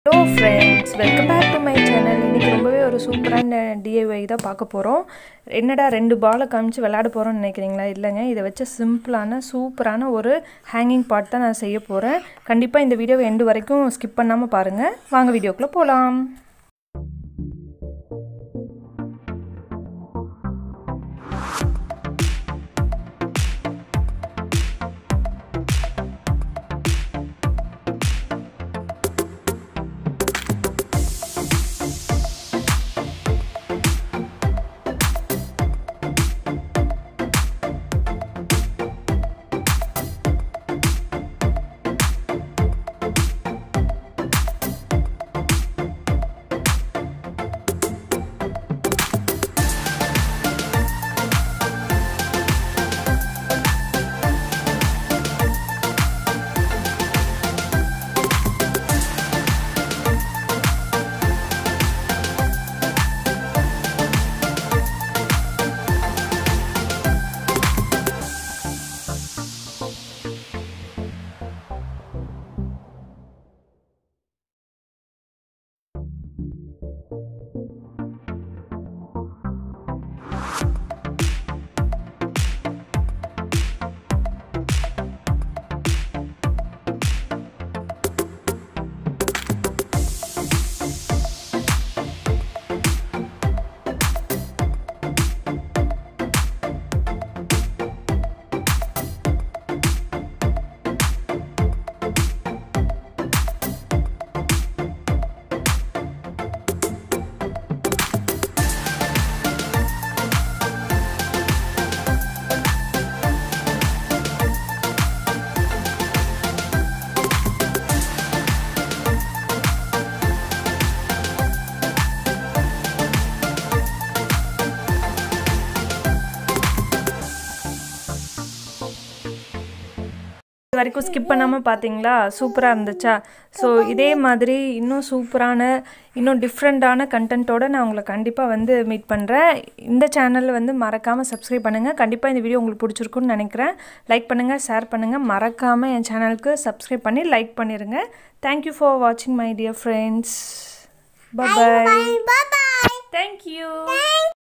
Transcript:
Hello friends welcome back to my channel இன்றைக்கி ரொம்பவே ஒரு சூப்பரான டிஐஒய் தான் பார்க்க போகிறோம் என்னடா ரெண்டு பாலை காமிச்சு விளையாட போகிறோம்னு நினைக்கிறீங்களா இல்லைங்க இதை வச்ச சிம்பிளான சூப்பரான ஒரு ஹேங்கிங் பாட் தான் நான் செய்ய போகிறேன் கண்டிப்பாக இந்த வீடியோவை எண்டு வரைக்கும் ஸ்கிப் பண்ணாமல் பாருங்கள் வாங்க வீடியோக்குள்ளே போகலாம் இது வரைக்கும் ஸ்கிப் பண்ணாமல் பார்த்தீங்களா சூப்பராக இருந்துச்சா ஸோ இதே மாதிரி இன்னும் சூப்பரான இன்னும் டிஃப்ரெண்ட்டான கண்டென்ட்டோடு நான் உங்களை கண்டிப்பாக வந்து மீட் பண்ணுறேன் இந்த சேனலில் வந்து மறக்காமல் சப்ஸ்கிரைப் பண்ணுங்கள் கண்டிப்பாக இந்த வீடியோ உங்களுக்கு பிடிச்சிருக்குன்னு நினைக்கிறேன் லைக் பண்ணுங்கள் ஷேர் பண்ணுங்கள் மறக்காமல் என் சேனலுக்கு சப்ஸ்கிரைப் பண்ணி லைக் பண்ணிடுங்க தேங்க்யூ ஃபார் வாட்சிங் my dear friends bye Bye bye. Thank you